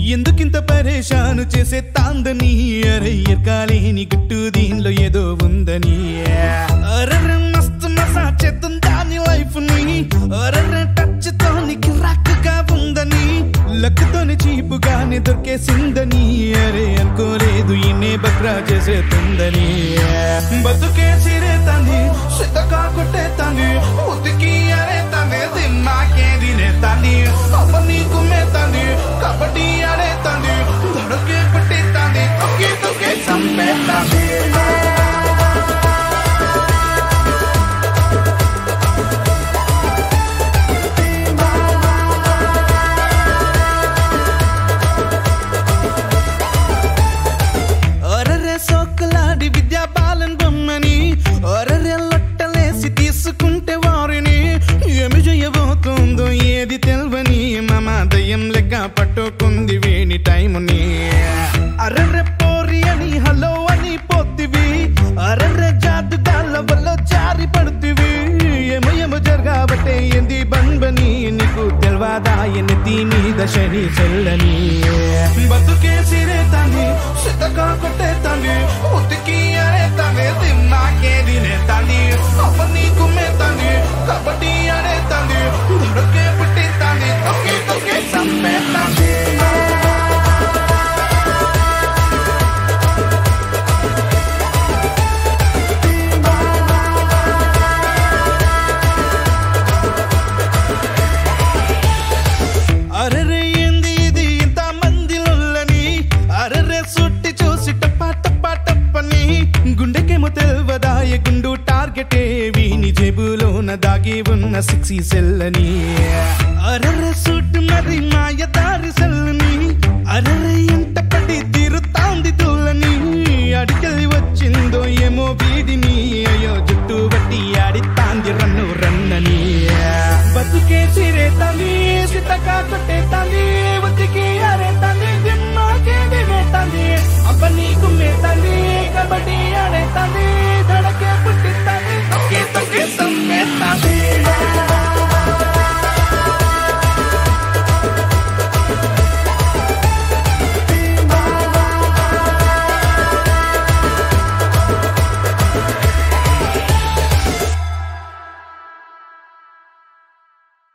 ఎందుకింత పరేషాను చేసే తాందని అరే ఎరకాలేని గుట్టు దీనిలో ఏదో ఉందని అరరే మస్తు మసా చేద్దాం దాని లైఫ్ ని అరరే టచ్ తోని కిరాక్గా ఉందని లక్కుతోని చీపుగానే దొరికేసిందని అరే అనుకోలేదు ఈయనే బక్రా చేసేతుందని బతుకే సిరేతాంది సిద్ధగా కొట్టేతాంది ఉతికి అరేతాంది దిమ్మాకే దినేతాంది అమ్మ నీకు మేతాంది కబడ్డీ ఆడేతాంది దొడకే పుట్టేతాంది తొక్కే తొక్కే చంపేతాంది ఒరరే సోకులాడి విద్యా బాలన్ బొమ్మని ఒరరే లొట్టలేసి తీసుకుంటే వారిని ఏమి చేయబోతుందో ఏది తెల్వని మమ దయ్యం లెక్క పట్టుకుంది వేణి టైముని అరరే పోరి అని హలో అని పోతివి అరరే జాదుగాల వల్ల జారి పడుతివి ఏమో ఏమో జరగాబట్టే ఏంది బంబని నీకు తెల్వాదా ఎన్నెత్తి మీద శని చెల్లని బతుకే సిరేతాంది సిద్ధగా కొట్టేతాంది ఉతికి అరేతాంది తిన్నాకే తినేతాంది అవ్వ నీకు మేతాంది కబడ్డీ ఆడేతాంది దొడకే పుట్టేతాంది తొక్కే తొక్కే చంపేతాంది అరరే ఏంది ఇది ఇంత మందిలోని అరరే సుట్టి చూసి టప్పా టప్పా టప్పని గుండెకేమో తెల్వదాయ గుండు టార్గెటే వీని జేబులోన దాగి ఉన్న సిక్సీ సెల్లని అరరే సుట్టు మరి మాయ దారి సెల్లని అరరే ఎంత పడి తీరుతాంది దుల్లని అడికెళ్ళి వచ్చిందో ఏమో వీడిని అయ్యో జుట్టు బట్టి ఆడితాంది రన్ను రన్నని బతుకే సిరేతాంది సితకా కొట్టేతాంది ఉతికి అరేతాంది దిమ్మాకే దిగేతాంది అబ్బ నీకు మేతాంది కబడ్డీ ఆడేతాంది దడకే పుట్టిస్తాంది తొక్కే తొక్కే సంపేతాంది